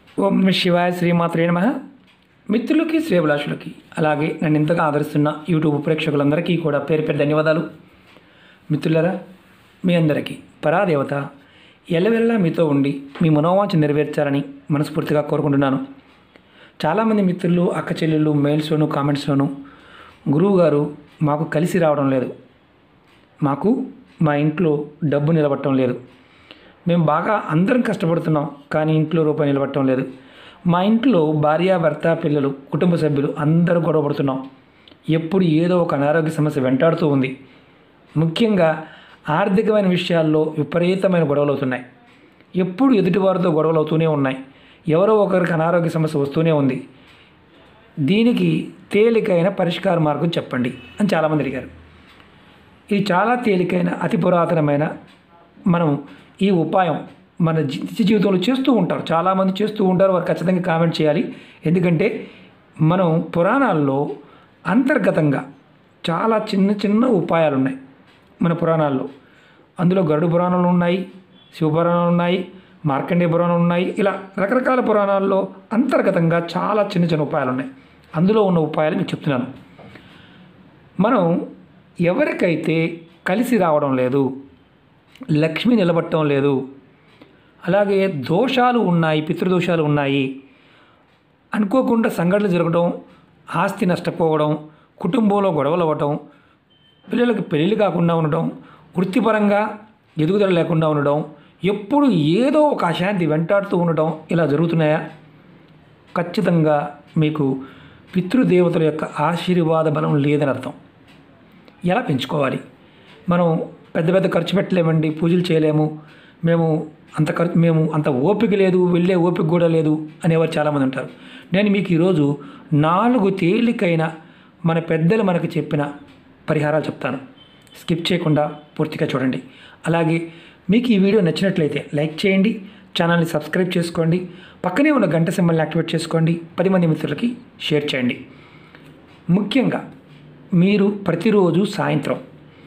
ఓం నమ శివాయ శ్రీమాత్రే నమ మిత్రులకి శ్రేభిలాషులకి అలాగే నన్ను ఇంతగా ఆదరిస్తున్న యూట్యూబ్ ప్రేక్షకులందరికీ కూడా పేరు పేరు ధన్యవాదాలు మిత్రులరా మీ అందరికీ పరాదేవత ఎల్లవెల్లా మీతో ఉండి మీ మనోవాంఛ నెరవేర్చాలని మనస్ఫూర్తిగా కోరుకుంటున్నాను చాలామంది మిత్రులు అక్క చెల్లెళ్ళు మెయిల్స్లోను కామెంట్స్లోను గురువు గారు మాకు కలిసి రావడం లేదు మాకు మా ఇంట్లో డబ్బు నిలబట్టడం లేదు మేము బాగా అందరం కష్టపడుతున్నాం కానీ ఇంట్లో రూపాయి నిలబట్టడం లేదు మా ఇంట్లో భార్య భర్త పిల్లలు కుటుంబ సభ్యులు అందరూ గొడవ పడుతున్నాం ఎప్పుడు ఏదో ఒక అనారోగ్య సమస్య వెంటాడుతూ ఉంది ముఖ్యంగా ఆర్థికమైన విషయాల్లో విపరీతమైన గొడవలు అవుతున్నాయి ఎప్పుడు ఎదుటివారితో గొడవలు అవుతూనే ఉన్నాయి ఎవరో ఒకరికి అనారోగ్య సమస్య వస్తూనే ఉంది దీనికి తేలికైన పరిష్కార మార్గం చెప్పండి అని చాలామంది అడిగారు ఇది చాలా తేలికైన అతి పురాతనమైన మనం ఈ ఉపాయం మన జీ- నిత్య జీవితంలో చేస్తూ ఉంటారు చాలామంది చేస్తూ ఉంటారు వారు ఖచ్చితంగా కామెంట్ చేయాలి ఎందుకంటే మనం పురాణాల్లో అంతర్గతంగా చాలా చిన్న చిన్న ఉపాయాలు ఉన్నాయి మన పురాణాల్లో అందులో గరుడు పురాణాలు ఉన్నాయి శివపురాణాలు ఉన్నాయి మార్కండేయ పురాణాలు ఉన్నాయి ఇలా రకరకాల పురాణాల్లో అంతర్గతంగా చాలా చిన్న చిన్న ఉపాయాలు ఉన్నాయి అందులో ఉన్న ఉపాయాలు మీకు చెప్తున్నాను మనం ఎవరికైతే కలిసి రావడం లేదు లక్ష్మి నిలబట్టడం లేదు అలాగే దోషాలు ఉన్నాయి పితృదోషాలు ఉన్నాయి అనుకోకుండా సంఘటనలు జరగడం ఆస్తి నష్టపోవడం కుటుంబంలో గొడవలు అవ్వటం పిల్లలకి పెళ్ళి కాకుండా ఉండడం వృత్తిపరంగా ఎదుగుదల లేకుండా ఉండడం ఎప్పుడు ఏదో ఒక అశాంతి వెంటాడుతూ ఉండడం ఇలా జరుగుతున్నాయా ఖచ్చితంగా మీకు పితృదేవతల యొక్క ఆశీర్వాద బలం లేదని అర్థం ఎలా పెంచుకోవాలి మనం పెద్ద పెద్ద ఖర్చు పెట్టలేమండి పూజలు చేయలేము మేము అంత ఖర్చు మేము అంత ఓపిక లేదు వెళ్ళే ఓపిక కూడా లేదు అనేవారు చాలామంది ఉంటారు నేను మీకు ఈరోజు నాలుగు తేలికైన మన పెద్దలు మనకు చెప్పిన పరిహారాలు చెప్తాను స్కిప్ చేయకుండా పూర్తిగా చూడండి అలాగే మీకు ఈ వీడియో నచ్చినట్లయితే లైక్ చేయండి ఛానల్ని సబ్స్క్రైబ్ చేసుకోండి పక్కనే ఉన్న గంట సింబల్ని యాక్టివేట్ చేసుకోండి పది మంది మిత్రులకి షేర్ చేయండి ముఖ్యంగా మీరు ప్రతిరోజు సాయంత్రం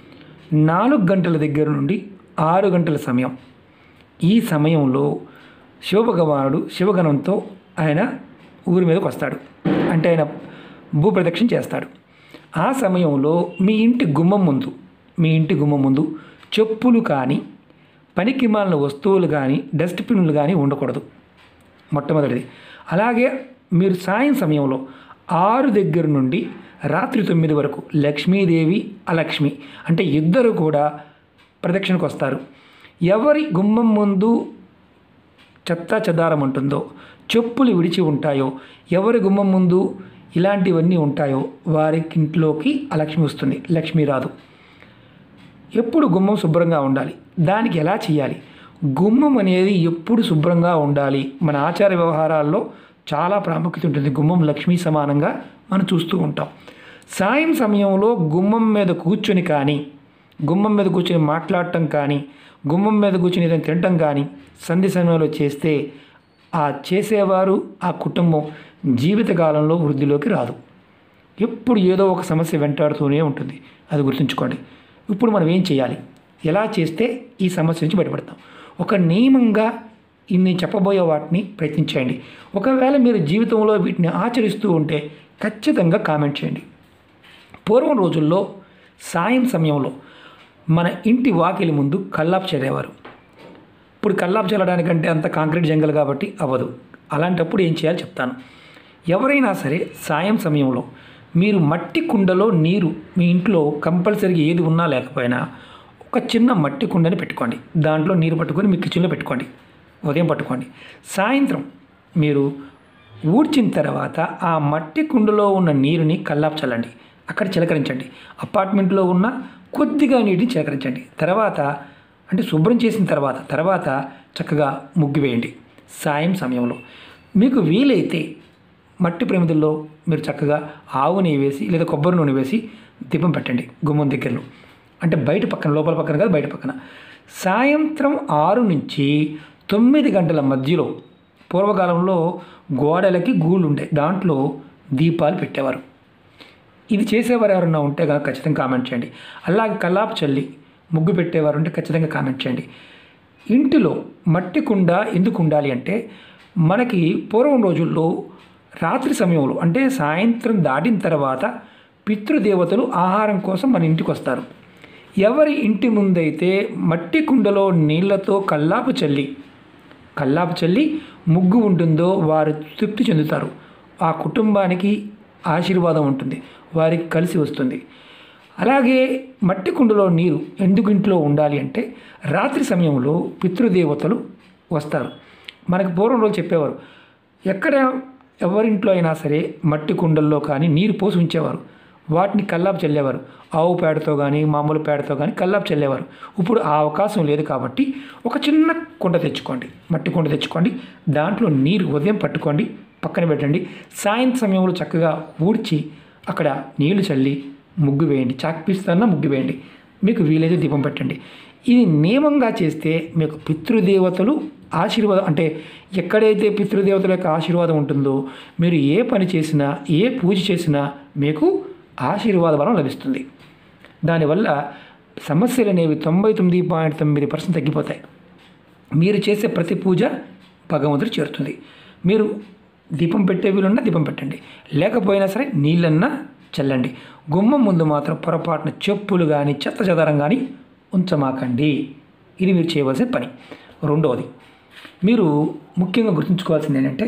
నాలుగు గంటల దగ్గర నుండి ఆరు గంటల సమయం ఈ సమయంలో శివభగవానుడు శివగణంతో ఆయన ఊరి మీదకి వస్తాడు అంటే ఆయన భూప్రదక్షిణ చేస్తాడు ఆ సమయంలో మీ ఇంటి గుమ్మం ముందు మీ ఇంటి గుమ్మం ముందు చెప్పులు కానీ పనికి మాలిన వస్తువులు కానీ డస్ట్బిన్లు కానీ ఉండకూడదు మొట్టమొదటిది అలాగే మీరు సాయం సమయంలో ఆరు దగ్గర నుండి రాత్రి తొమ్మిది వరకు లక్ష్మీదేవి అలక్ష్మి అంటే ఇద్దరు కూడా ప్రదక్షిణకు వస్తారు ఎవరి గుమ్మం ముందు చెత్త చెదారం ఉంటుందో చెప్పులు విడిచి ఉంటాయో ఎవరి గుమ్మం ముందు ఇలాంటివన్నీ ఉంటాయో వారి ఇంట్లోకి అలక్ష్మి వస్తుంది లక్ష్మి రాదు ఎప్పుడు గుమ్మం శుభ్రంగా ఉండాలి దానికి ఎలా చేయాలి గుమ్మం అనేది ఎప్పుడు శుభ్రంగా ఉండాలి మన ఆచార వ్యవహారాల్లో చాలా ప్రాముఖ్యత ఉంటుంది గుమ్మం లక్ష్మీ సమానంగా మనం చూస్తూ ఉంటాం సాయం సమయంలో గుమ్మం మీద కూర్చొని కానీ గుమ్మం మీద కూర్చొని మాట్లాడటం కానీ గుమ్మం మీద కూర్చొని ఏదైనా తినటం కానీ సంధి సమయంలో చేస్తే ఆ చేసేవారు ఆ కుటుంబం జీవితకాలంలో వృద్ధిలోకి రాదు ఎప్పుడు ఏదో ఒక సమస్య వెంటాడుతూనే ఉంటుంది అది గుర్తుంచుకోండి ఇప్పుడు మనం ఏం చేయాలి ఎలా చేస్తే ఈ సమస్య నుంచి బయటపడతాం ఒక నియమంగా ఇన్ని చెప్పబోయే వాటిని ప్రయత్నించండి ఒకవేళ మీరు జీవితంలో వీటిని ఆచరిస్తూ ఉంటే ఖచ్చితంగా కామెంట్ చేయండి పూర్వం రోజుల్లో సాయం సమయంలో మన ఇంటి వాకిలి ముందు కల్లాపు చల్లేవారు ఇప్పుడు కల్లాపు చల్లడానికంటే అంత కాంక్రీట్ జంగల్ కాబట్టి అవ్వదు అలాంటప్పుడు ఏం చేయాలో చెప్తాను ఎవరైనా సరే సాయం సమయంలో మీరు మట్టి కుండలో నీరు మీ ఇంట్లో కంపల్సరీగా ఏది ఉన్నా లేకపోయినా ఒక చిన్న మట్టి కుండని పెట్టుకోండి దాంట్లో నీరు పట్టుకొని మీ కిచెన్లో పెట్టుకోండి ఉదయం పట్టుకోండి సాయంత్రం మీరు ఊడ్చిన తర్వాత ఆ మట్టి కుండలో ఉన్న నీరుని కల్లాపు చల్లండి అక్కడ చిలకరించండి అపార్ట్మెంట్లో ఉన్న కొద్దిగా నీటిని చిలకరించండి తర్వాత అంటే శుభ్రం చేసిన తర్వాత తర్వాత చక్కగా ముగ్గు వేయండి సాయం సమయంలో మీకు వీలైతే మట్టి ప్రమిదల్లో మీరు చక్కగా ఆవు నెయ్యి వేసి లేదా కొబ్బరి నూనె వేసి దీపం పెట్టండి గుమ్మం దగ్గరలో అంటే బయట పక్కన లోపల పక్కన కాదు బయట పక్కన సాయంత్రం ఆరు నుంచి తొమ్మిది గంటల మధ్యలో పూర్వకాలంలో గోడలకి గూళ్ళు ఉంటాయి దాంట్లో దీపాలు పెట్టేవారు ఇది చేసేవారు ఎవరన్నా ఉంటే కనుక ఖచ్చితంగా కామెంట్ చేయండి అలాగే కల్లాపు చల్లి ముగ్గు పెట్టేవారు ఉంటే ఖచ్చితంగా కామెంట్ చేయండి ఇంటిలో మట్టి కుండ ఎందుకు ఉండాలి అంటే మనకి పూర్వం రోజుల్లో రాత్రి సమయంలో అంటే సాయంత్రం దాటిన తర్వాత పితృదేవతలు ఆహారం కోసం మన ఇంటికి వస్తారు ఎవరి ఇంటి ముందైతే మట్టి కుండలో నీళ్లతో కల్లాపు చల్లి కల్లాపు చల్లి ముగ్గు ఉంటుందో వారు తృప్తి చెందుతారు ఆ కుటుంబానికి ఆశీర్వాదం ఉంటుంది వారికి కలిసి వస్తుంది అలాగే మట్టి కుండలో నీరు ఎందుకు ఇంట్లో ఉండాలి అంటే రాత్రి సమయంలో పితృదేవతలు వస్తారు మనకు పూర్వం రోజు చెప్పేవారు ఎక్కడ ఎవరింట్లో అయినా సరే మట్టి కుండల్లో కానీ నీరు పోసి ఉంచేవారు వాటిని కల్లాపు చల్లేవారు ఆవు పేడతో కానీ మామూలు పేడతో కానీ కల్లాపు చల్లేవారు ఇప్పుడు ఆ అవకాశం లేదు కాబట్టి ఒక చిన్న కుండ తెచ్చుకోండి మట్టి కుండ తెచ్చుకోండి దాంట్లో నీరు ఉదయం పట్టుకోండి పక్కన పెట్టండి సాయంత్రం సమయంలో చక్కగా ఊడ్చి అక్కడ నీళ్లు చల్లి ముగ్గు వేయండి చాక్ పీస్తన్నా ముగ్గు వేయండి మీకు వీలైతే దీపం పెట్టండి ఇది నియమంగా చేస్తే మీకు పితృదేవతలు ఆశీర్వాదం అంటే ఎక్కడైతే పితృదేవతల యొక్క ఆశీర్వాదం ఉంటుందో మీరు ఏ పని చేసినా ఏ పూజ చేసినా మీకు ఆశీర్వాద బలం లభిస్తుంది దానివల్ల సమస్యలు అనేవి తొంభై తొమ్మిది పాయింట్ తొమ్మిది పర్సెంట్ తగ్గిపోతాయి మీరు చేసే ప్రతి పూజ భగవంతుడు చేరుతుంది మీరు దీపం పెట్టే వీలున్నా దీపం పెట్టండి లేకపోయినా సరే నీళ్ళన్నా చల్లండి గుమ్మం ముందు మాత్రం పొరపాటున చెప్పులు కానీ చెత్త చెదారం కానీ ఉంచమాకండి ఇది మీరు చేయవలసిన పని రెండవది మీరు ముఖ్యంగా గుర్తుంచుకోవాల్సింది ఏంటంటే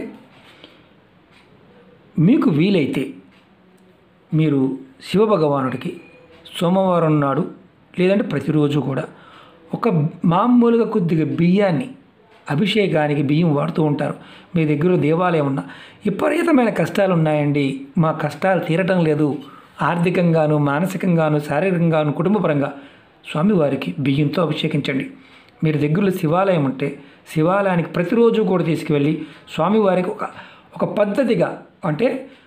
మీకు వీలైతే మీరు శివభగవానుడికి సోమవారం నాడు లేదంటే ప్రతిరోజు కూడా ఒక మామూలుగా కొద్దిగా బియ్యాన్ని అభిషేకానికి బియ్యం వాడుతూ ఉంటారు మీ దగ్గర దేవాలయం ఉన్న విపరీతమైన కష్టాలు ఉన్నాయండి మా కష్టాలు తీరటం లేదు ఆర్థికంగాను మానసికంగాను శారీరకంగాను కుటుంబపరంగా స్వామివారికి బియ్యంతో అభిషేకించండి మీరు దగ్గరలో శివాలయం ఉంటే శివాలయానికి ప్రతిరోజు కూడా తీసుకువెళ్ళి స్వామివారికి ఒక ఒక పద్ధతిగా అంటే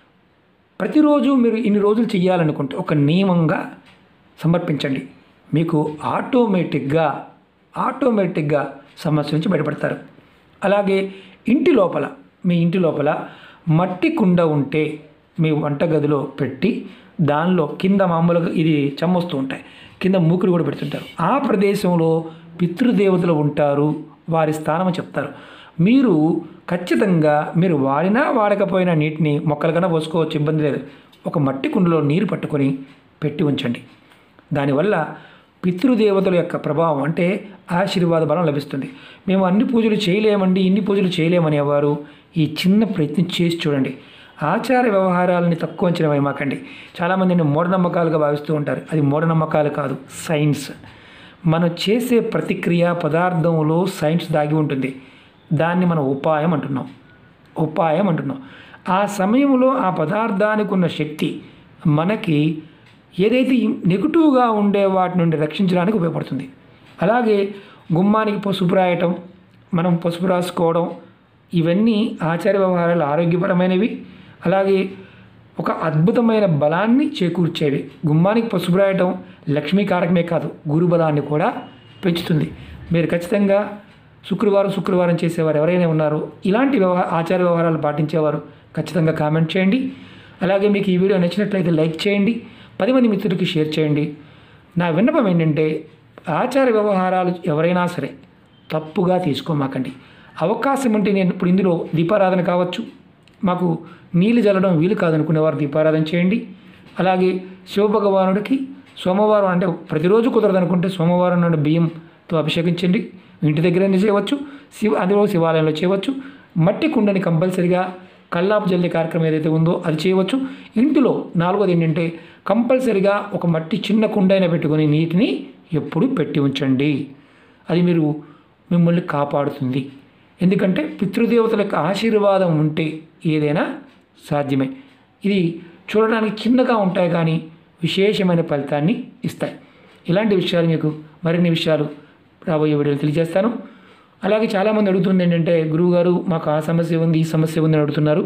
ప్రతిరోజు మీరు ఇన్ని రోజులు చేయాలనుకుంటే ఒక నియమంగా సమర్పించండి మీకు ఆటోమేటిక్గా ఆటోమేటిక్గా సమస్య నుంచి బయటపడతారు అలాగే ఇంటి లోపల మీ ఇంటి లోపల మట్టి కుండ ఉంటే మీ వంటగదిలో పెట్టి దానిలో కింద మామూలుగా ఇది చమ్మొస్తూ ఉంటాయి కింద మూకులు కూడా పెడుతుంటారు ఆ ప్రదేశంలో పితృదేవతలు ఉంటారు వారి స్థానం చెప్తారు మీరు ఖచ్చితంగా మీరు వాడినా వాడకపోయినా నీటిని మొక్కలకన్నా పోసుకోవచ్చు ఇబ్బంది లేదు ఒక మట్టి కుండలో నీరు పట్టుకొని పెట్టి ఉంచండి దానివల్ల పితృదేవతల యొక్క ప్రభావం అంటే ఆశీర్వాద బలం లభిస్తుంది మేము అన్ని పూజలు చేయలేమండి ఇన్ని పూజలు చేయలేమనేవారు ఈ చిన్న ప్రయత్నం చేసి చూడండి ఆచార వ్యవహారాలని తక్కువ అంచనా వేయమాకండి చాలామందిని మూఢనమ్మకాలుగా భావిస్తూ ఉంటారు అది మూఢనమ్మకాలు కాదు సైన్స్ మనం చేసే ప్రతిక్రియ పదార్థంలో సైన్స్ దాగి ఉంటుంది దాన్ని మనం ఉపాయం అంటున్నాం ఉపాయం అంటున్నాం ఆ సమయంలో ఆ పదార్థానికి ఉన్న శక్తి మనకి ఏదైతే నెగిటివ్గా ఉండే వాటి నుండి రక్షించడానికి ఉపయోగపడుతుంది అలాగే గుమ్మానికి పసుపు రాయటం మనం పసుపు రాసుకోవడం ఇవన్నీ ఆచార వ్యవహారాలు ఆరోగ్యపరమైనవి అలాగే ఒక అద్భుతమైన బలాన్ని చేకూర్చేవి గుమ్మానికి పసుపు రాయటం లక్ష్మీకారకమే కాదు గురు బలాన్ని కూడా పెంచుతుంది మీరు ఖచ్చితంగా శుక్రవారం శుక్రవారం చేసేవారు ఎవరైనా ఉన్నారో ఇలాంటి వ్యవహార ఆచార వ్యవహారాలు పాటించేవారు ఖచ్చితంగా కామెంట్ చేయండి అలాగే మీకు ఈ వీడియో నచ్చినట్లయితే లైక్ చేయండి పది మంది మిత్రులకి షేర్ చేయండి నా విన్నపం ఏంటంటే ఆచార వ్యవహారాలు ఎవరైనా సరే తప్పుగా తీసుకోమాకండి అవకాశం ఉంటే నేను ఇప్పుడు ఇందులో దీపారాధన కావచ్చు మాకు నీళ్ళు చల్లడం వీలు కాదనుకునేవారు దీపారాధన చేయండి అలాగే శివభగవానుడికి సోమవారం అంటే ప్రతిరోజు కుదరదనుకుంటే సోమవారం నాడు బియ్యంతో అభిషేకించండి ఇంటి దగ్గరైనా చేయవచ్చు శివ అందులో శివాలయంలో చేయవచ్చు మట్టి కుండని కంపల్సరిగా కల్లాపు జల్లి కార్యక్రమం ఏదైతే ఉందో అది చేయవచ్చు ఇంటిలో నాలుగోది ఏంటంటే కంపల్సరిగా ఒక మట్టి చిన్న కుండ అయినా పెట్టుకొని నీటిని ఎప్పుడు పెట్టి ఉంచండి అది మీరు మిమ్మల్ని కాపాడుతుంది ఎందుకంటే పితృదేవతల యొక్క ఆశీర్వాదం ఉంటే ఏదైనా సాధ్యమే ఇది చూడడానికి చిన్నగా ఉంటాయి కానీ విశేషమైన ఫలితాన్ని ఇస్తాయి ఇలాంటి విషయాలు మీకు మరిన్ని విషయాలు రాబోయే వీడియోలు తెలియజేస్తాను అలాగే చాలామంది అడుగుతుంది ఏంటంటే గురువుగారు మాకు ఆ సమస్య ఉంది ఈ సమస్య ఉంది అని అడుగుతున్నారు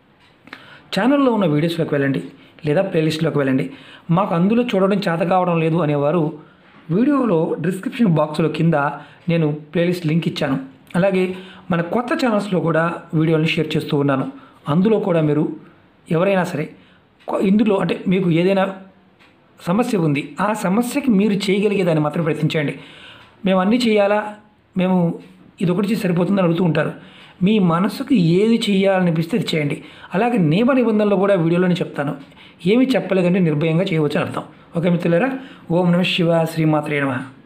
ఛానల్లో ఉన్న వీడియోస్లోకి వెళ్ళండి లేదా ప్లేలిస్ట్లోకి వెళ్ళండి మాకు అందులో చూడడం చేత కావడం లేదు అనేవారు వీడియోలో డిస్క్రిప్షన్ బాక్స్లో కింద నేను ప్లేలిస్ట్ లింక్ ఇచ్చాను అలాగే మన కొత్త ఛానల్స్లో కూడా వీడియోని షేర్ చేస్తూ ఉన్నాను అందులో కూడా మీరు ఎవరైనా సరే కొ- ఇందులో అంటే మీకు ఏదైనా సమస్య ఉంది ఆ సమస్యకి మీరు చేయగలిగేదాన్ని మాత్రం ప్రయత్నించండి మేము అన్నీ చేయాలా మేము ఇది ఒకటి చేసి సరిపోతుందని అడుగుతూ ఉంటారు మీ మనసుకు ఏది చేయాలనిపిస్తే అది చేయండి అలాగే నియమ నిబంధనలు కూడా వీడియోలోనే చెప్తాను ఏమి చెప్పలేదంటే నిర్భయంగా చేయవచ్చు అని అర్థం ఓకే మిత్రులారా ఓం నమ శివ శ్రీమాత్రే నమః